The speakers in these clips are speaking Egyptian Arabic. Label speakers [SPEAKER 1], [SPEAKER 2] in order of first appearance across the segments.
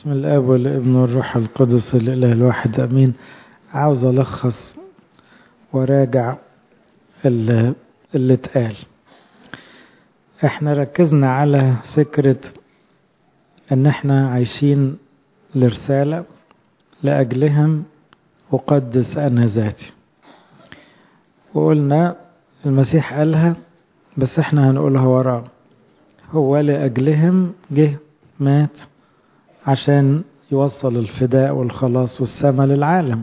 [SPEAKER 1] بسم الاب والابن والروح القدس الاله الواحد امين عاوز الخص وراجع اللي, اللي اتقال احنا ركزنا على فكرة ان احنا عايشين لرسالة لاجلهم اقدس انا ذاتي وقلنا المسيح قالها بس احنا هنقولها وراه هو لأجلهم جه مات عشان يوصل الفداء والخلاص والسماء للعالم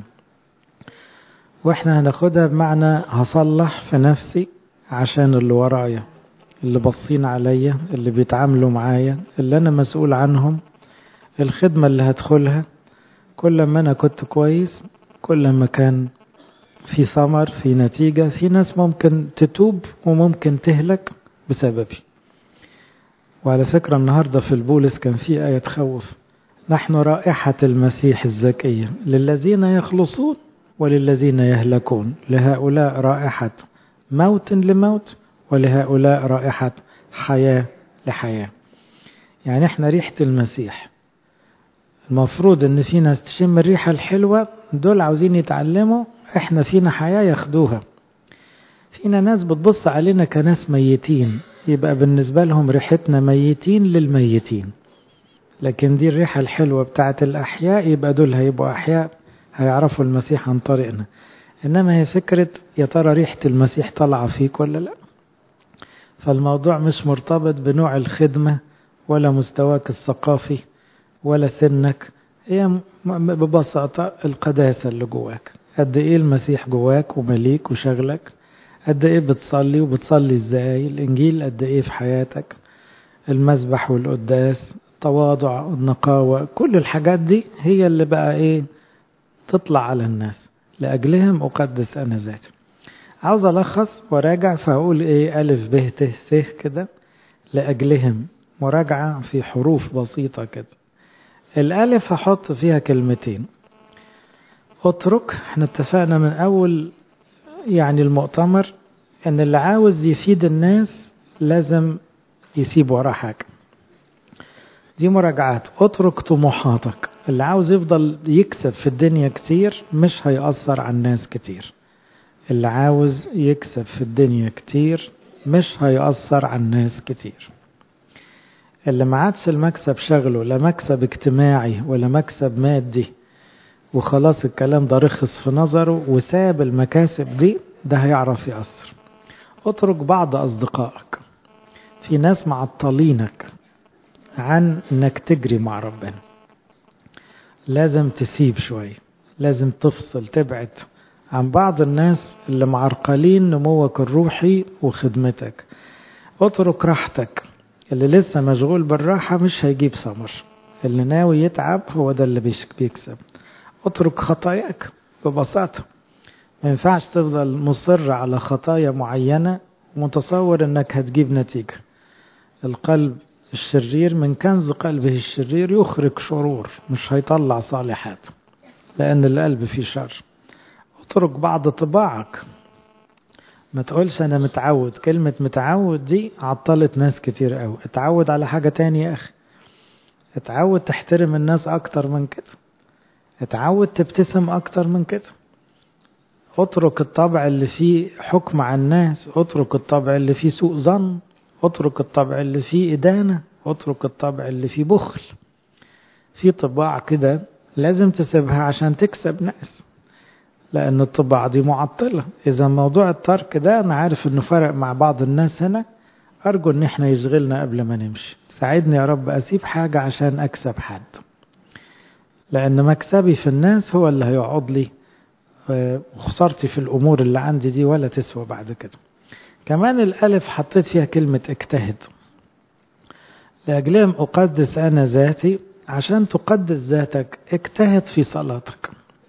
[SPEAKER 1] واحنا هناخدها بمعنى هصلح في نفسي عشان اللي ورايا اللي باصين عليا اللي بيتعاملوا معايا اللي انا مسؤول عنهم الخدمة اللي هدخلها كل ما انا كنت كويس كل ما كان في ثمر في نتيجة في ناس ممكن تتوب وممكن تهلك بسببي وعلى فكرة النهاردة في البولس كان في آية تخوف نحن رائحة المسيح الزكية للذين يخلصون وللذين يهلكون لهؤلاء رائحة موت لموت ولهؤلاء رائحة حياة لحياة يعني احنا ريحة المسيح المفروض ان في ناس تشم الريحة الحلوة دول عاوزين يتعلموا احنا فينا حياة ياخدوها فينا ناس بتبص علينا كناس ميتين يبقى بالنسبة لهم ريحتنا ميتين للميتين لكن دي الريحة الحلوة بتاعت الأحياء يبقى دول هيبقوا أحياء هيعرفوا المسيح عن طريقنا إنما هي فكرة يا ترى ريحة المسيح طالعة فيك ولا لا فالموضوع مش مرتبط بنوع الخدمة ولا مستواك الثقافي ولا سنك هي ببساطة القداسة اللي جواك قد ايه المسيح جواك ومليك وشغلك قد ايه بتصلي وبتصلي ازاي الانجيل قد ايه في حياتك المسبح والقداس التواضع النقاوة كل الحاجات دي هي اللي بقى ايه تطلع على الناس لأجلهم أقدس أنا ذاتي عاوز ألخص وراجع فأقول إيه ألف ب ت ث كده لأجلهم مراجعة في حروف بسيطة كده الألف هحط فيها كلمتين اترك احنا اتفقنا من أول يعني المؤتمر ان اللي عاوز يفيد الناس لازم يسيب وراه حاجة دي مراجعات اترك طموحاتك اللي عاوز يفضل يكسب في الدنيا كتير مش هيأثر على الناس كتير اللي عاوز يكسب في الدنيا كتير مش هيأثر على الناس كتير اللي ما عادش المكسب شغله لا مكسب اجتماعي ولا مكسب مادي وخلاص الكلام ده رخص في نظره وساب المكاسب دي ده هيعرف يأثر اترك بعض أصدقائك في ناس معطلينك عن انك تجري مع ربنا لازم تسيب شوية لازم تفصل تبعد عن بعض الناس اللي معرقلين نموك الروحي وخدمتك اترك راحتك اللي لسه مشغول بالراحة مش هيجيب ثمر اللي ناوي يتعب هو ده اللي بيكسب اترك خطاياك ببساطة ما ينفعش تفضل مصر على خطايا معينة ومتصور انك هتجيب نتيجة القلب الشرير من كنز قلبه الشرير يخرج شرور مش هيطلع صالحات لأن القلب فيه شر اترك بعض طباعك ما تقولش أنا متعود كلمة متعود دي عطلت ناس كتير قوي اتعود على حاجة تانية يا أخي اتعود تحترم الناس أكتر من كده اتعود تبتسم أكتر من كده اترك الطبع اللي فيه حكم على الناس اترك الطبع اللي فيه سوء ظن اترك الطبع اللي فيه إدانة اترك الطبع اللي فيه بخل في طباع كده لازم تسيبها عشان تكسب ناس لأن الطباع دي معطلة إذا موضوع الترك ده أنا عارف إنه فرق مع بعض الناس هنا أرجو إن إحنا يشغلنا قبل ما نمشي ساعدني يا رب أسيب حاجة عشان أكسب حد لأن مكسبي في الناس هو اللي هيقعد لي وخسارتي في الأمور اللي عندي دي ولا تسوى بعد كده كمان الألف حطيت فيها كلمة اجتهد لأجلهم أقدس أنا ذاتي عشان تقدس ذاتك اجتهد في صلاتك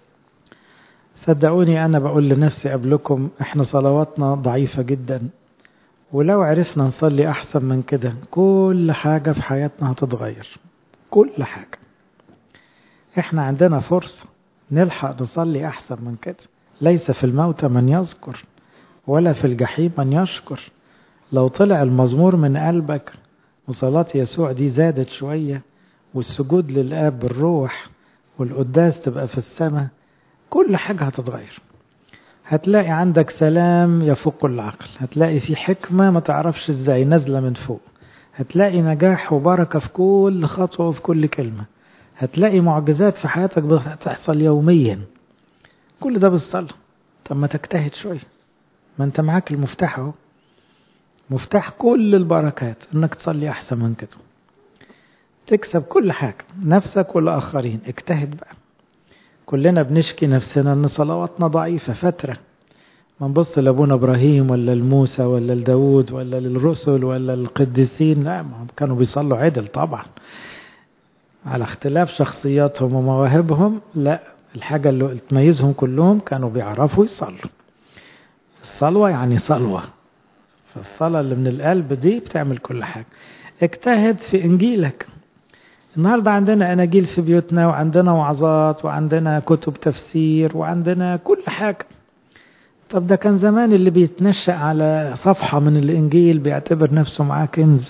[SPEAKER 1] صدقوني أنا بقول لنفسي قبلكم احنا صلواتنا ضعيفة جدا ولو عرفنا نصلي أحسن من كده كل حاجة في حياتنا هتتغير كل حاجة احنا عندنا فرصة نلحق نصلي أحسن من كده ليس في الموت من يذكر ولا في الجحيم من يشكر لو طلع المزمور من قلبك وصلاة يسوع دي زادت شوية والسجود للآب بالروح والقداس تبقى في السماء كل حاجة هتتغير هتلاقي عندك سلام يفوق العقل هتلاقي في حكمة ما تعرفش ازاي نازلة من فوق هتلاقي نجاح وبركة في كل خطوة وفي كل كلمة هتلاقي معجزات في حياتك بتحصل يوميا كل ده بالصلاة طب ما تجتهد شوية ما انت معاك المفتاح اهو مفتاح كل البركات انك تصلي احسن من كده تكسب كل حاجة نفسك والآخرين اجتهد بقى كلنا بنشكي نفسنا ان صلواتنا ضعيفة فترة ما نبص لابونا ابراهيم ولا لموسى ولا لداود ولا للرسل ولا للقديسين لا ما كانوا بيصلوا عدل طبعا على اختلاف شخصياتهم ومواهبهم لا الحاجة اللي تميزهم كلهم كانوا بيعرفوا يصلوا الصلوة يعني صلوة فالصلاة اللي من القلب دي بتعمل كل حاجة اجتهد في انجيلك النهاردة عندنا أناجيل في بيوتنا وعندنا وعظات وعندنا كتب تفسير وعندنا كل حاجة طب ده كان زمان اللي بيتنشأ على صفحة من الإنجيل بيعتبر نفسه معاه كنز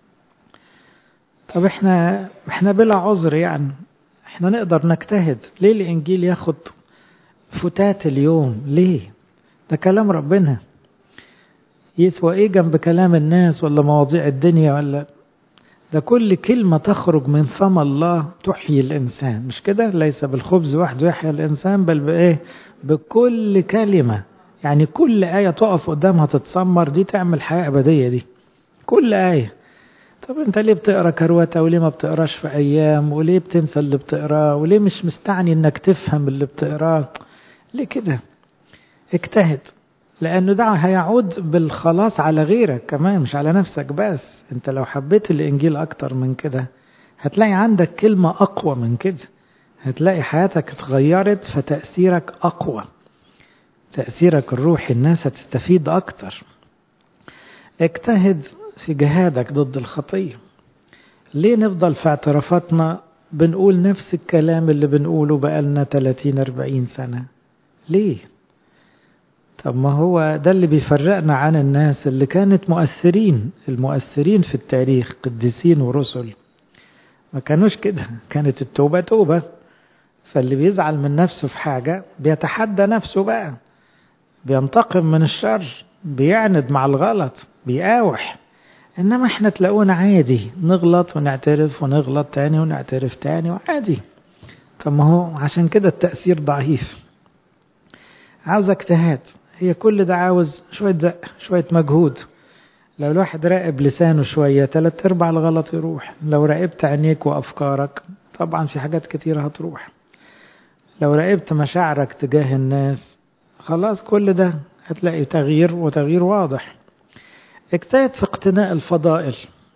[SPEAKER 1] طب احنا احنا بلا عذر يعني احنا نقدر نجتهد ليه الإنجيل ياخد فتات اليوم ليه ده كلام ربنا يسوى ايه جنب كلام الناس ولا مواضيع الدنيا ولا ده كل كلمة تخرج من فم الله تحيي الإنسان مش كده ليس بالخبز وحده يحيى الإنسان بل بإيه بكل كلمة يعني كل آية تقف قدامها تتسمر دي تعمل حياة أبدية دي كل آية طب انت ليه بتقرا كروته وليه ما بتقراش في ايام وليه بتنسى اللي بتقراه وليه مش مستعني انك تفهم اللي بتقراه ليه كده اجتهد لانه ده هيعود بالخلاص على غيرك كمان مش على نفسك بس انت لو حبيت الانجيل اكتر من كده هتلاقي عندك كلمة اقوى من كده هتلاقي حياتك اتغيرت فتأثيرك اقوى تأثيرك الروحي الناس هتستفيد اكتر اجتهد في جهادك ضد الخطية ليه نفضل في اعترافاتنا بنقول نفس الكلام اللي بنقوله بقالنا 30-40 سنة ليه طب ما هو ده اللي بيفرقنا عن الناس اللي كانت مؤثرين المؤثرين في التاريخ قديسين ورسل ما كانوش كده كانت التوبة توبة فاللي بيزعل من نفسه في حاجة بيتحدى نفسه بقى بينتقم من الشر بيعند مع الغلط بيقاوح انما احنا تلاقونا عادي نغلط ونعترف ونغلط تاني ونعترف تاني وعادي طب ما هو عشان كده التأثير ضعيف عاوز اجتهاد هي كل ده عاوز شوية زق شوية مجهود لو الواحد راقب لسانه شوية تلات ارباع الغلط يروح لو راقبت عينيك وافكارك طبعا في حاجات كتيرة هتروح لو راقبت مشاعرك تجاه الناس خلاص كل ده هتلاقي تغيير وتغيير واضح اجتهد في اقتناء الفضائل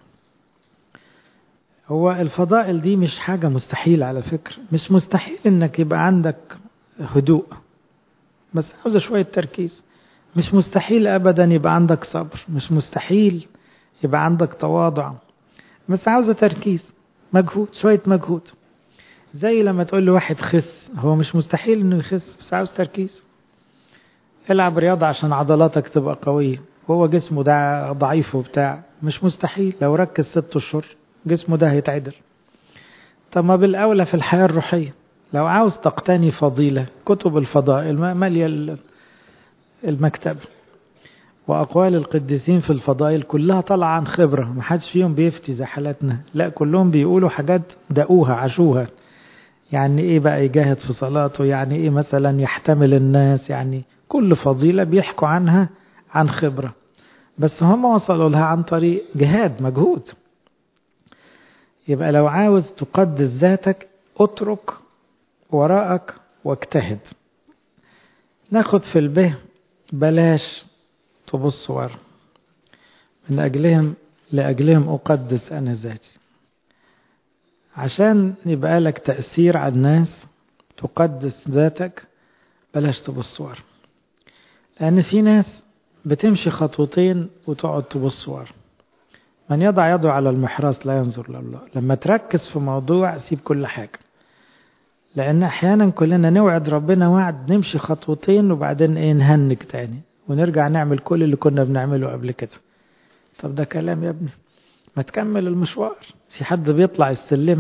[SPEAKER 1] هو الفضائل دي مش حاجة مستحيلة على فكرة مش مستحيل انك يبقى عندك هدوء بس عاوزة شوية تركيز مش مستحيل ابدا يبقى عندك صبر مش مستحيل يبقى عندك تواضع بس عاوزة تركيز مجهود شوية مجهود زي لما تقول لواحد خس هو مش مستحيل انه يخس بس عاوز تركيز العب رياضة عشان عضلاتك تبقى قوية وهو جسمه ده ضعيف وبتاع مش مستحيل لو ركز ست اشهر جسمه ده هيتعدل طب ما بالاولى في الحياه الروحيه لو عاوز تقتني فضيله كتب الفضائل ماليه المكتب واقوال القديسين في الفضائل كلها طالعه عن خبره ما حدش فيهم بيفتي زي حالاتنا لا كلهم بيقولوا حاجات دقوها عاشوها يعني ايه بقى يجاهد في صلاته يعني ايه مثلا يحتمل الناس يعني كل فضيله بيحكوا عنها عن خبرة بس هم وصلوا لها عن طريق جهاد مجهود يبقى لو عاوز تقدس ذاتك اترك وراءك واجتهد ناخد في البه بلاش تبص ورا من أجلهم لأجلهم أقدس أنا ذاتي عشان يبقى لك تأثير على الناس تقدس ذاتك بلاش تبص ورا لأن في ناس بتمشي خطوتين وتقعد تبص ورا من يضع يده على المحراث لا ينظر لله لما تركز في موضوع سيب كل حاجة لأن أحيانا كلنا نوعد ربنا وعد نمشي خطوتين وبعدين إيه نهنك تاني ونرجع نعمل كل اللي كنا بنعمله قبل كده طب ده كلام يا ابني ما تكمل المشوار في حد بيطلع السلمة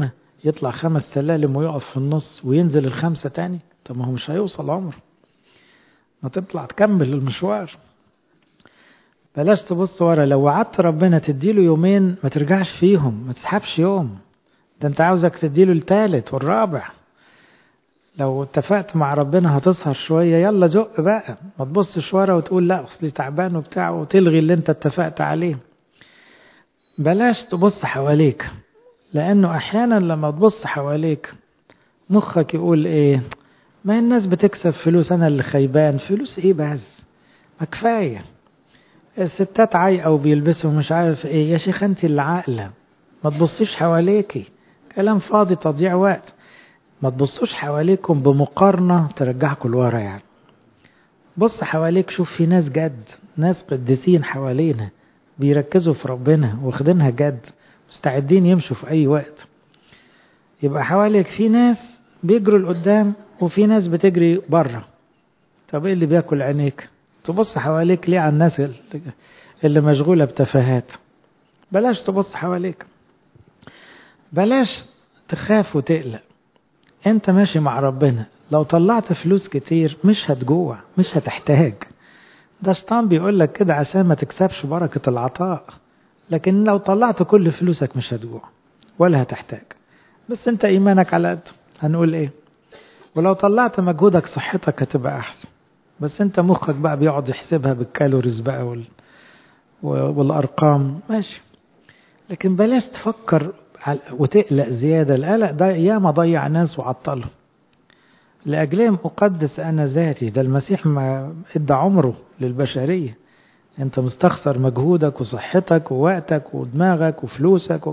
[SPEAKER 1] يطلع خمس سلالم ويقف في النص وينزل الخمسة تاني طب ما هو مش هيوصل عمره ما تطلع تكمل المشوار بلاش تبص ورا لو وعدت ربنا تديله يومين ما ترجعش فيهم ما تسحبش يوم ده انت عاوزك تديله التالت والرابع لو اتفقت مع ربنا هتسهر شوية يلا زق بقى ما تبصش ورا وتقول لا اصلي تعبان وبتاع وتلغي اللي انت اتفقت عليه بلاش تبص حواليك لانه احيانا لما تبص حواليك مخك يقول ايه ما الناس بتكسب فلوس انا اللي خيبان فلوس ايه بس ما كفايه الستات عايقه وبيلبسوا مش عارف ايه يا شيخ انت اللي عاقله ما تبصيش حواليكي كلام فاضي تضييع وقت ما تبصوش حواليكم بمقارنة ترجعكم لورا يعني بص حواليك شوف في ناس جد ناس قديسين حوالينا بيركزوا في ربنا واخدينها جد مستعدين يمشوا في أي وقت يبقى حواليك في ناس بيجروا لقدام وفي ناس بتجري بره طب ايه اللي بياكل عينيك تبص حواليك ليه على الناس اللي مشغولة بتفاهات بلاش تبص حواليك بلاش تخاف وتقلق انت ماشي مع ربنا لو طلعت فلوس كتير مش هتجوع مش هتحتاج ده شيطان بيقول لك كده عشان ما تكسبش بركة العطاء لكن لو طلعت كل فلوسك مش هتجوع ولا هتحتاج بس انت ايمانك على قد هنقول ايه ولو طلعت مجهودك صحتك هتبقى احسن بس انت مخك بقى بيقعد يحسبها بالكالوريز بقى وال... والارقام ماشي لكن بلاش تفكر وتقلق زيادة القلق ده ياما ضيع ناس وعطلهم لأجلهم أقدس أنا ذاتي ده المسيح ما ادى عمره للبشرية أنت مستخسر مجهودك وصحتك ووقتك ودماغك وفلوسك و...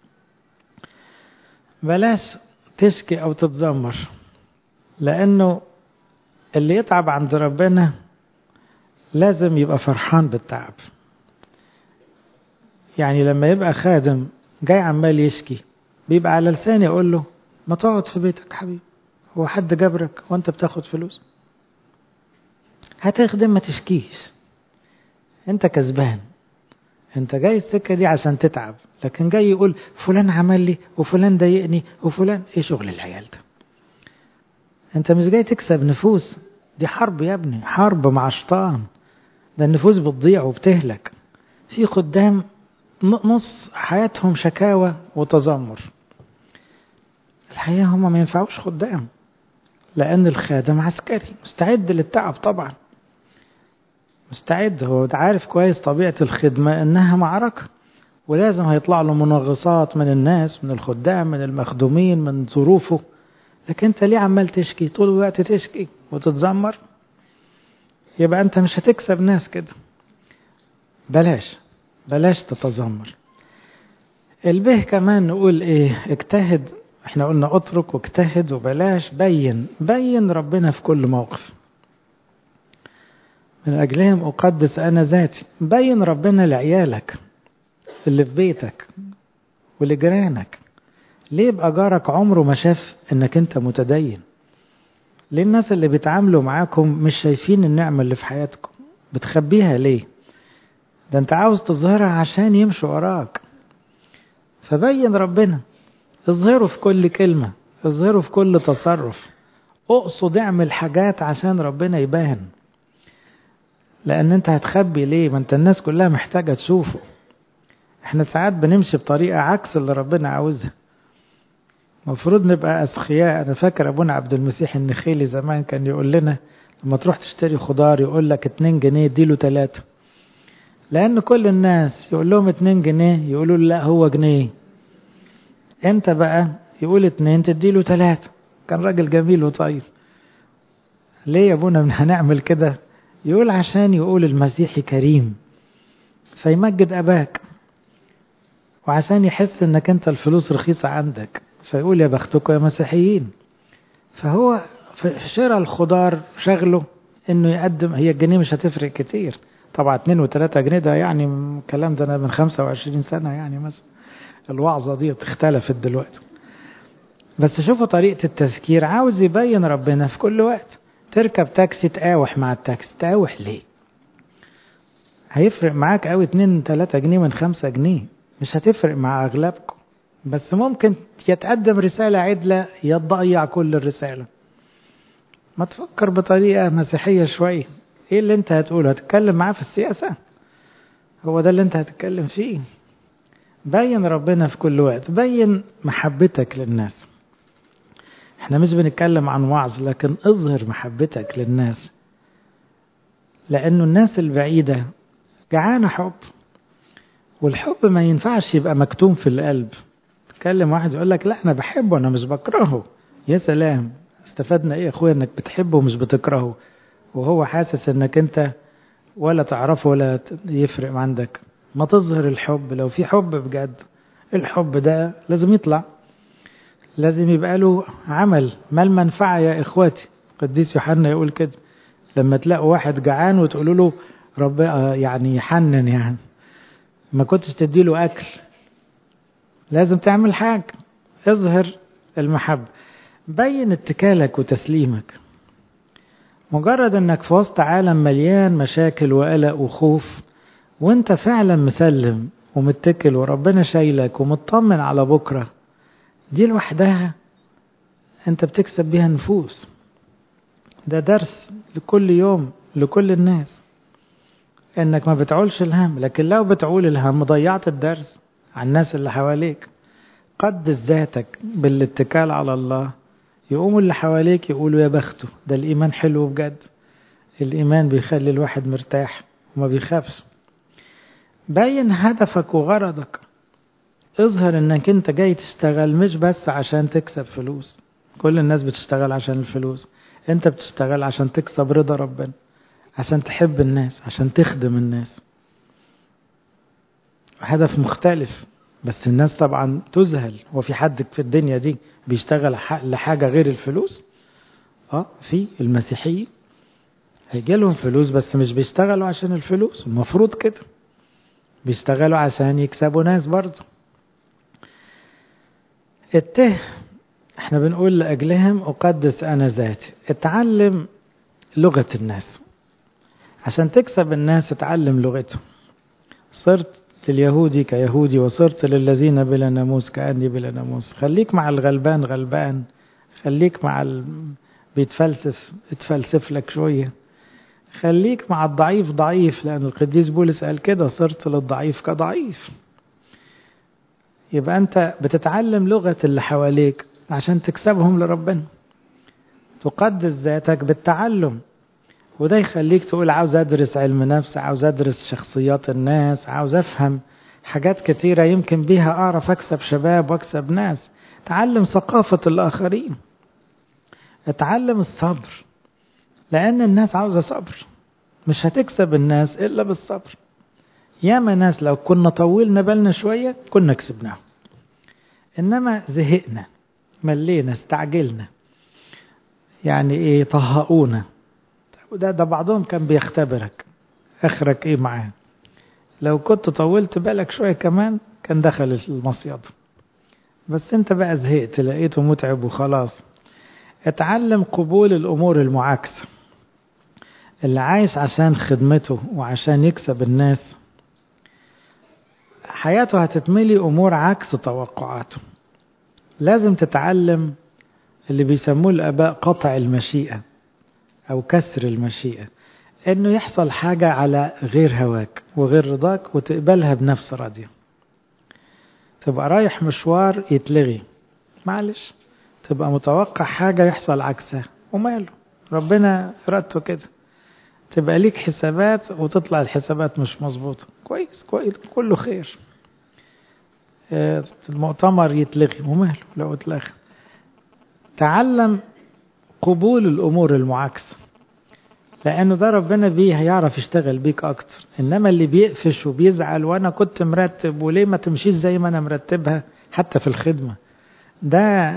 [SPEAKER 1] بلاش تشكي أو تتذمر لأنه اللي يتعب عند ربنا لازم يبقى فرحان بالتعب يعني لما يبقى خادم جاي عمال يشكي بيبقى على لساني اقول له ما تقعد في بيتك حبيبي هو حد جبرك وانت بتاخد فلوس هتخدم ما تشكيش انت كسبان انت جاي السكه دي عشان تتعب لكن جاي يقول فلان عمل لي وفلان ضايقني وفلان ايه شغل العيال ده انت مش جاي تكسب نفوس دي حرب يا ابني حرب مع شيطان ده النفوس بتضيع وبتهلك في خدام نص حياتهم شكاوى وتذمر الحقيقة هم ما ينفعوش خدام لأن الخادم عسكري مستعد للتعب طبعا مستعد هو عارف كويس طبيعة الخدمة إنها معركة ولازم هيطلع له منغصات من الناس من الخدام من المخدومين من ظروفه لكن انت ليه عمال تشكي طول الوقت تشكي وتتذمر يبقى انت مش هتكسب ناس كده بلاش بلاش تتذمر البه كمان نقول ايه اجتهد احنا قلنا اترك واجتهد وبلاش بين بين ربنا في كل موقف من اجلهم اقدس انا ذاتي بين ربنا لعيالك اللي في بيتك ولجيرانك ليه يبقى جارك عمره ما شاف انك انت متدين ليه الناس اللي بيتعاملوا معاكم مش شايفين النعمة اللي في حياتكم بتخبيها ليه ده انت عاوز تظهرها عشان يمشوا وراك فبين ربنا اظهره في كل كلمة اظهره في كل تصرف اقصد اعمل حاجات عشان ربنا يبان لان انت هتخبي ليه ما انت الناس كلها محتاجة تشوفه احنا ساعات بنمشي بطريقة عكس اللي ربنا عاوزها المفروض نبقى أسخياء أنا فاكر أبونا عبد المسيح النخيلي زمان كان يقول لنا لما تروح تشتري خضار يقول لك 2 جنيه اديله 3 لأن كل الناس يقول لهم 2 جنيه يقولوا لا هو جنيه أنت بقى يقول 2 تديله 3 كان راجل جميل وطيب ليه يا ابونا هنعمل كده يقول عشان يقول المسيحي كريم فيمجد أباك وعشان يحس انك انت الفلوس رخيصة عندك فيقول يا بختكم يا مسيحيين فهو في شراء الخضار شغله انه يقدم هي الجنيه مش هتفرق كتير طبعا 2 و3 جنيه ده يعني الكلام ده انا من 25 سنة يعني مثلا الوعظة دي اختلفت دلوقتي بس شوفوا طريقة التذكير عاوز يبين ربنا في كل وقت تركب تاكسي تقاوح مع التاكسي تقاوح ليه هيفرق معاك قوي 2 3 جنيه من 5 جنيه مش هتفرق مع اغلبكم بس ممكن يتقدم رسالة عدلة يضيع كل الرسالة ما تفكر بطريقة مسيحية شوية ايه اللي انت هتقوله هتتكلم معاه في السياسة هو ده اللي انت هتتكلم فيه بين ربنا في كل وقت بين محبتك للناس احنا مش بنتكلم عن وعظ لكن اظهر محبتك للناس لانه الناس البعيدة جعانة حب والحب ما ينفعش يبقى مكتوم في القلب تكلم واحد يقول لك لا انا بحبه انا مش بكرهه يا سلام استفدنا ايه يا اخويا انك بتحبه ومش بتكرهه وهو حاسس انك انت ولا تعرفه ولا يفرق عندك ما تظهر الحب لو في حب بجد الحب ده لازم يطلع لازم يبقى له عمل ما المنفعة يا إخواتي قديس يوحنا يقول كده لما تلاقوا واحد جعان وتقولوا له رب يعني يحنن يعني ما كنتش تديله أكل لازم تعمل حاجة اظهر المحبة بين اتكالك وتسليمك مجرد انك في وسط عالم مليان مشاكل وقلق وخوف وانت فعلا مسلم ومتكل وربنا شايلك ومطمن على بكرة دي لوحدها انت بتكسب بيها نفوس ده درس لكل يوم لكل الناس انك ما بتعولش الهم لكن لو بتعول الهم ضيعت الدرس على الناس اللي حواليك قدس ذاتك بالاتكال على الله يقوموا اللي حواليك يقولوا يا بخته ده الإيمان حلو بجد الإيمان بيخلي الواحد مرتاح وما بيخافش باين هدفك وغرضك اظهر انك انت جاي تشتغل مش بس عشان تكسب فلوس كل الناس بتشتغل عشان الفلوس انت بتشتغل عشان تكسب رضا ربنا عشان تحب الناس عشان تخدم الناس هدف مختلف بس الناس طبعا تذهل هو في حد في الدنيا دي بيشتغل لحاجة غير الفلوس اه في المسيحيين هيجي لهم فلوس بس مش بيشتغلوا عشان الفلوس المفروض كده بيشتغلوا عشان يكسبوا ناس برضه الته احنا بنقول لأجلهم أقدس أنا ذاتي اتعلم لغة الناس عشان تكسب الناس اتعلم لغتهم صرت لليهودي كيهودي وصرت للذين بلا ناموس كأني بلا ناموس خليك مع الغلبان غلبان خليك مع ال... بيتفلسف اتفلسف لك شوية خليك مع الضعيف ضعيف لأن القديس بولس قال كده صرت للضعيف كضعيف يبقى أنت بتتعلم لغة اللي حواليك عشان تكسبهم لربنا تقدس ذاتك بالتعلم وده يخليك تقول عاوز أدرس علم نفس عاوز أدرس شخصيات الناس عاوز أفهم حاجات كتيرة يمكن بيها أعرف أكسب شباب وأكسب ناس تعلم ثقافة الآخرين اتعلم الصبر لأن الناس عاوزة صبر مش هتكسب الناس إلا بالصبر ياما ناس لو كنا طولنا بالنا شوية كنا كسبناهم إنما زهقنا ملينا استعجلنا يعني إيه طهقونا وده ده بعضهم كان بيختبرك اخرك ايه معاه لو كنت طولت بالك شوية كمان كان دخل المصيد بس انت بقى زهقت لقيته متعب وخلاص اتعلم قبول الامور المعاكسة اللي عايش عشان خدمته وعشان يكسب الناس حياته هتتملي امور عكس توقعاته لازم تتعلم اللي بيسموه الاباء قطع المشيئه أو كسر المشيئة إنه يحصل حاجة على غير هواك وغير رضاك وتقبلها بنفس راضية تبقى رايح مشوار يتلغي معلش تبقى متوقع حاجة يحصل عكسها وماله ربنا إرادته كده تبقى ليك حسابات وتطلع الحسابات مش مظبوطة كويس كويس كله خير المؤتمر يتلغي وماله لو اتلغى تعلم قبول الأمور المعاكسة لأنه ده ربنا بيه هيعرف يشتغل بيك أكتر إنما اللي بيقفش وبيزعل وأنا كنت مرتب وليه ما تمشيش زي ما أنا مرتبها حتى في الخدمة ده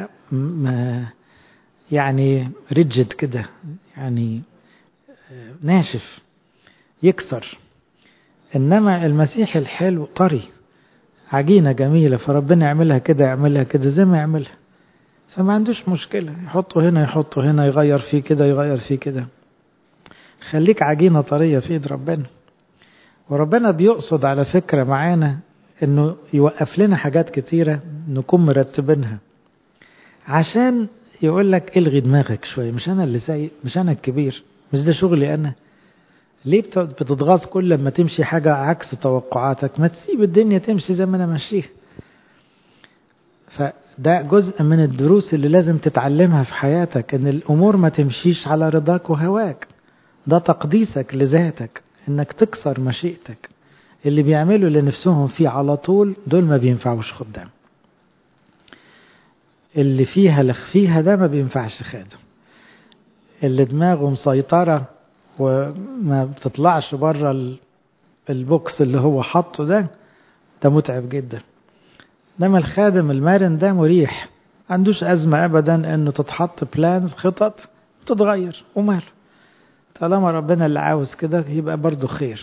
[SPEAKER 1] يعني ريجد كده يعني ناشف يكسر إنما المسيح الحلو طري عجينة جميلة فربنا يعملها كده يعملها كده زي ما يعملها فما عندوش مشكلة يحطه هنا يحطه هنا يغير فيه كده يغير فيه كده خليك عجينة طرية في ايد ربنا وربنا بيقصد على فكرة معانا انه يوقف لنا حاجات كتيرة نكون مرتبينها عشان يقول لك الغي دماغك شوية مش أنا اللي سايق مش أنا الكبير مش ده شغلي أنا ليه بتتغاظ كل لما تمشي حاجة عكس توقعاتك ما تسيب الدنيا تمشي زي ما أنا ماشيها فده جزء من الدروس اللي لازم تتعلمها في حياتك ان الامور ما تمشيش على رضاك وهواك ده تقديسك لذاتك انك تكسر مشيئتك اللي بيعملوا اللي نفسهم فيه على طول دول ما بينفعوش خدام اللي فيها لخ فيها ده ما بينفعش خادم اللي دماغه مسيطرة وما بتطلعش بره البوكس اللي هو حاطه ده ده متعب جدا انما الخادم المرن ده مريح عندوش أزمة أبدا أنه تتحط بلان خطط تتغير وماله طالما ربنا اللي عاوز كده يبقى برضه خير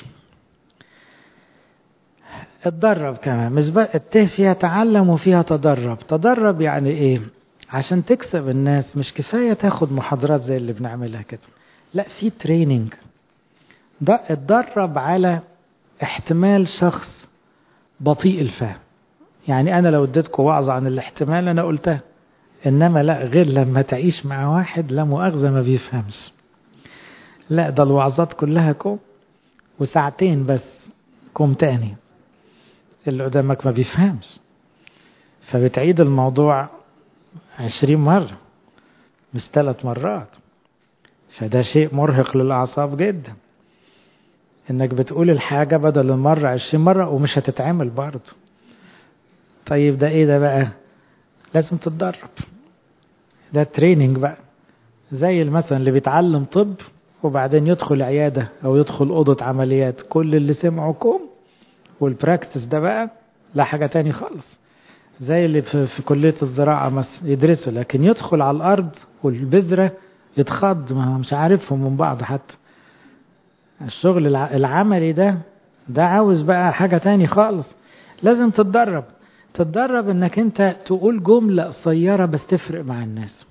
[SPEAKER 1] اتدرب كمان مش بقى الته فيها تعلم وفيها تدرب تدرب يعني ايه عشان تكسب الناس مش كفاية تاخد محاضرات زي اللي بنعملها كده لا في تريننج ده اتدرب على احتمال شخص بطيء الفهم يعني انا لو اديتكم وعظة عن الاحتمال انا قلتها انما لا غير لما تعيش مع واحد لا مؤاخذة ما بيفهمش لا ده الوعظات كلها كوم وساعتين بس كوم تاني اللي قدامك ما بيفهمش فبتعيد الموضوع عشرين مرة مش ثلاث مرات فده شيء مرهق للأعصاب جدا انك بتقول الحاجة بدل المرة عشرين مرة ومش هتتعمل برضه طيب ده ايه ده بقى لازم تتدرب ده تريننج بقى زي مثلا اللي بيتعلم طب وبعدين يدخل عيادة او يدخل اوضة عمليات كل اللي سمعوكم والبراكتس ده بقى لا حاجة تاني خالص زي اللي في, في كلية الزراعة مثلا يدرسوا لكن يدخل على الأرض والبذرة يتخض ما مش عارفهم من بعض حتى الشغل العملي ده ده عاوز بقى حاجة تاني خالص لازم تتدرب تتدرب انك انت تقول جملة قصيرة بس تفرق مع الناس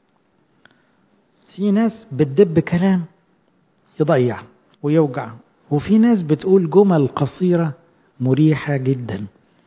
[SPEAKER 1] في ناس بتدب كلام يضيع ويوجع وفي ناس بتقول جمل قصيرة مريحة جدا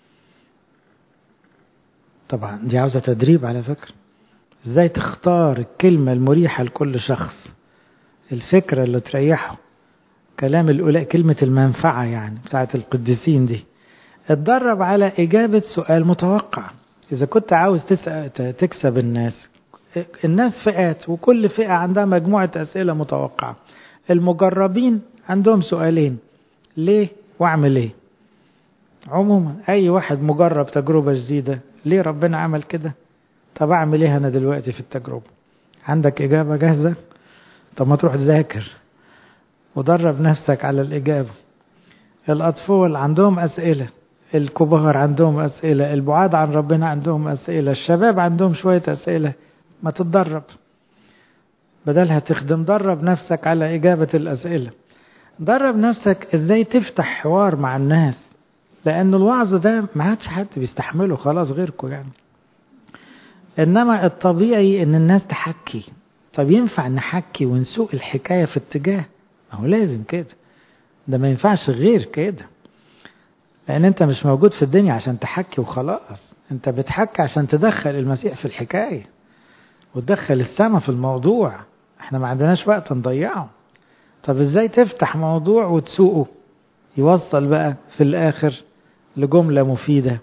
[SPEAKER 1] طبعا دي عاوزة تدريب على فكرة ازاي تختار الكلمة المريحة لكل شخص الفكرة اللي تريحه كلام الأولى كلمة المنفعة يعني بتاعت القديسين دي اتدرب على إجابة سؤال متوقع إذا كنت عاوز تسأل تكسب الناس الناس فئات وكل فئة عندها مجموعة أسئلة متوقعة المجربين عندهم سؤالين ليه واعمل ايه عموما اي واحد مجرب تجربة جديدة ليه ربنا عمل كده طب اعمل ايه انا دلوقتي في التجربة عندك اجابة جاهزة طب ما تروح تذاكر ودرب نفسك على الاجابة الاطفال عندهم اسئلة الكبار عندهم اسئلة البعاد عن ربنا عندهم اسئلة الشباب عندهم شوية اسئلة ما تتدرب بدلها تخدم درب نفسك على إجابة الأسئلة درب نفسك إزاي تفتح حوار مع الناس لأن الوعظ ده ما عادش حد بيستحمله خلاص غيركم يعني إنما الطبيعي إن الناس تحكي طب ينفع نحكي ونسوق الحكاية في اتجاه ما هو لازم كده ده ما ينفعش غير كده لأن أنت مش موجود في الدنيا عشان تحكي وخلاص أنت بتحكي عشان تدخل المسيح في الحكاية وتدخل السما في الموضوع احنا ما عندناش وقت نضيعه طب ازاي تفتح موضوع وتسوقه يوصل بقى في الاخر لجملة مفيدة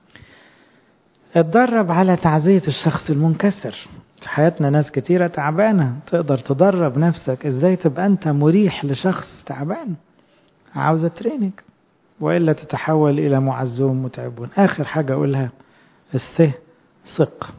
[SPEAKER 1] اتدرب على تعزية الشخص المنكسر في حياتنا ناس كتيرة تعبانة تقدر تدرب نفسك ازاي تبقى انت مريح لشخص تعبان عاوزة تريننج وإلا تتحول إلى معزون متعبون آخر حاجة أقولها الثه ثق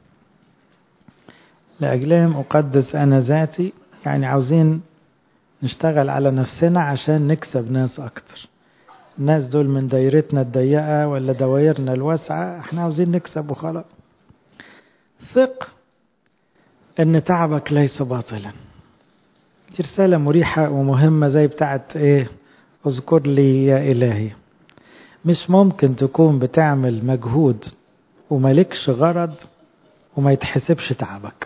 [SPEAKER 1] لأجلهم أقدس أنا ذاتي يعني عاوزين نشتغل على نفسنا عشان نكسب ناس أكتر الناس دول من دايرتنا الضيقة ولا دوايرنا الواسعة احنا عاوزين نكسب وخلاص ثق ان تعبك ليس باطلا دي رسالة مريحة ومهمة زي بتاعت ايه اذكر لي يا إلهي مش ممكن تكون بتعمل مجهود وملكش غرض وما يتحسبش تعبك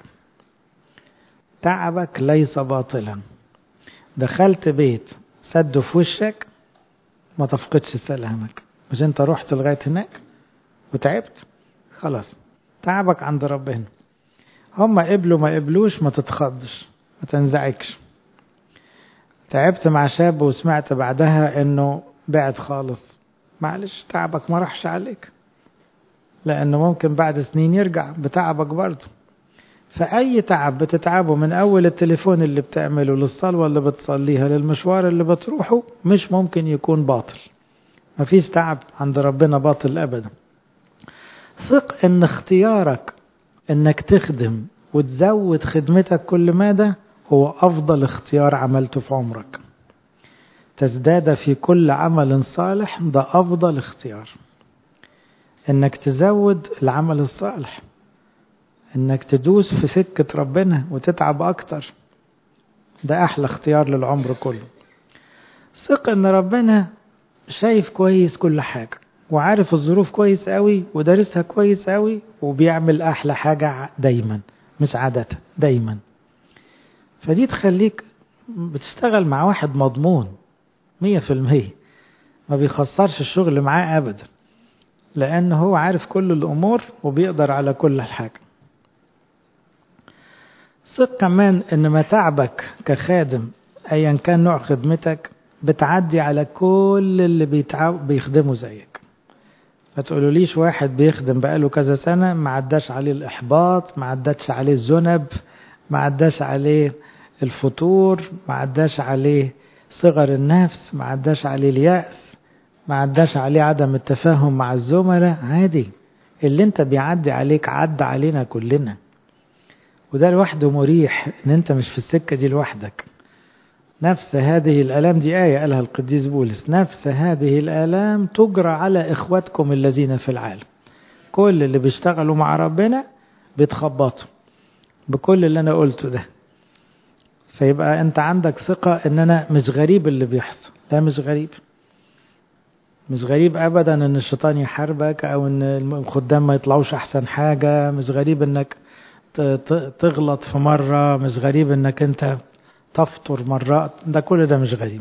[SPEAKER 1] تعبك ليس باطلا دخلت بيت سده في وشك ما تفقدش سلامك مش انت رحت لغاية هناك وتعبت خلاص تعبك عند ربنا هم قبلوا ما قبلوش ما تتخضش ما تنزعجش تعبت مع شاب وسمعت بعدها انه بعد خالص معلش تعبك ما راحش عليك لانه ممكن بعد سنين يرجع بتعبك برضه فأي تعب بتتعبه من أول التليفون اللي بتعمله للصلوة اللي بتصليها للمشوار اللي بتروحه مش ممكن يكون باطل مفيش تعب عند ربنا باطل أبدا ثق ان اختيارك انك تخدم وتزود خدمتك كل مدى هو افضل اختيار عملته في عمرك تزداد في كل عمل صالح ده افضل اختيار انك تزود العمل الصالح انك تدوس في سكة ربنا وتتعب اكتر ده احلى اختيار للعمر كله ثق ان ربنا شايف كويس كل حاجة وعارف الظروف كويس قوي ودارسها كويس قوي وبيعمل احلى حاجة دايما مش عادة دايما فدي تخليك بتشتغل مع واحد مضمون مية في المية ما بيخسرش الشغل معاه ابدا لان هو عارف كل الامور وبيقدر على كل حاجة ثق كمان ان متاعبك كخادم ايا كان نوع خدمتك بتعدي على كل اللي بيتعب بيخدموا زيك ما تقولوليش واحد بيخدم بقاله كذا سنة ما عداش عليه الإحباط ما عداش عليه الذنب ما عداش عليه الفتور ما عداش عليه صغر النفس ما عداش عليه اليأس ما عداش عليه عدم التفاهم مع الزملاء عادي اللي انت بيعدي عليك عدى علينا كلنا وده لوحده مريح ان انت مش في السكة دي لوحدك نفس هذه الآلام دي آية قالها القديس بولس نفس هذه الآلام تجرى على إخواتكم الذين في العالم كل اللي بيشتغلوا مع ربنا بيتخبطوا بكل اللي أنا قلته ده فيبقى أنت عندك ثقة إن أنا مش غريب اللي بيحصل لا مش غريب مش غريب أبدا إن الشيطان يحاربك أو إن الخدام ما يطلعوش أحسن حاجة مش غريب إنك تغلط في مرة مش غريب إنك أنت تفطر مرات ده كل ده مش غريب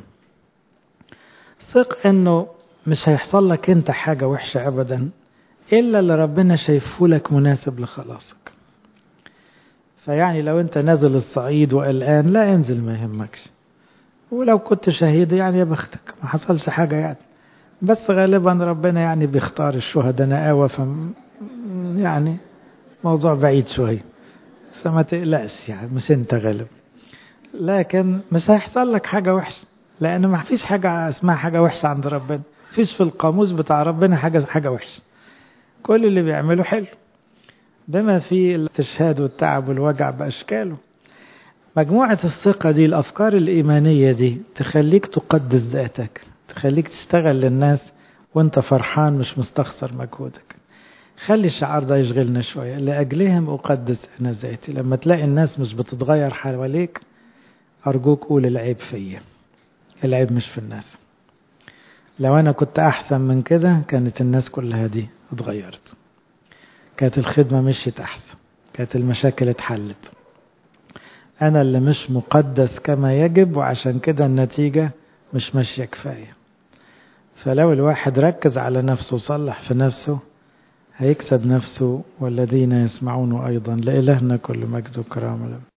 [SPEAKER 1] ثق انه مش هيحصل لك انت حاجة وحشة ابدا الا اللي ربنا شايفه لك مناسب لخلاصك فيعني لو انت نازل الصعيد وقلقان لا انزل ما يهمكش ولو كنت شهيد يعني يا بختك ما حصلش حاجة يعني بس غالبا ربنا يعني بيختار الشهداء نقاوة ف يعني موضوع بعيد شوية فما تقلقش يعني مش انت غالب لكن مش هيحصل لك حاجة وحشة لأن ما فيش حاجة اسمها حاجة وحشة عند ربنا فيش في القاموس بتاع ربنا حاجة حاجة وحشة كل اللي بيعمله حلو بما فيه الاستشهاد والتعب والوجع بأشكاله مجموعة الثقة دي الأفكار الإيمانية دي تخليك تقدس ذاتك تخليك تشتغل للناس وانت فرحان مش مستخسر مجهودك خلي الشعار ده يشغلنا شوية لأجلهم أقدس أنا ذاتي لما تلاقي الناس مش بتتغير حواليك أرجوك قول العيب فيا العيب مش في الناس لو أنا كنت أحسن من كده كانت الناس كلها دي اتغيرت كانت الخدمة مشيت أحسن كانت المشاكل اتحلت أنا اللي مش مقدس كما يجب وعشان كده النتيجة مش ماشية كفاية فلو الواحد ركز على نفسه وصلح في نفسه هيكسب نفسه والذين يسمعون أيضا لإلهنا كل مجد وكرامة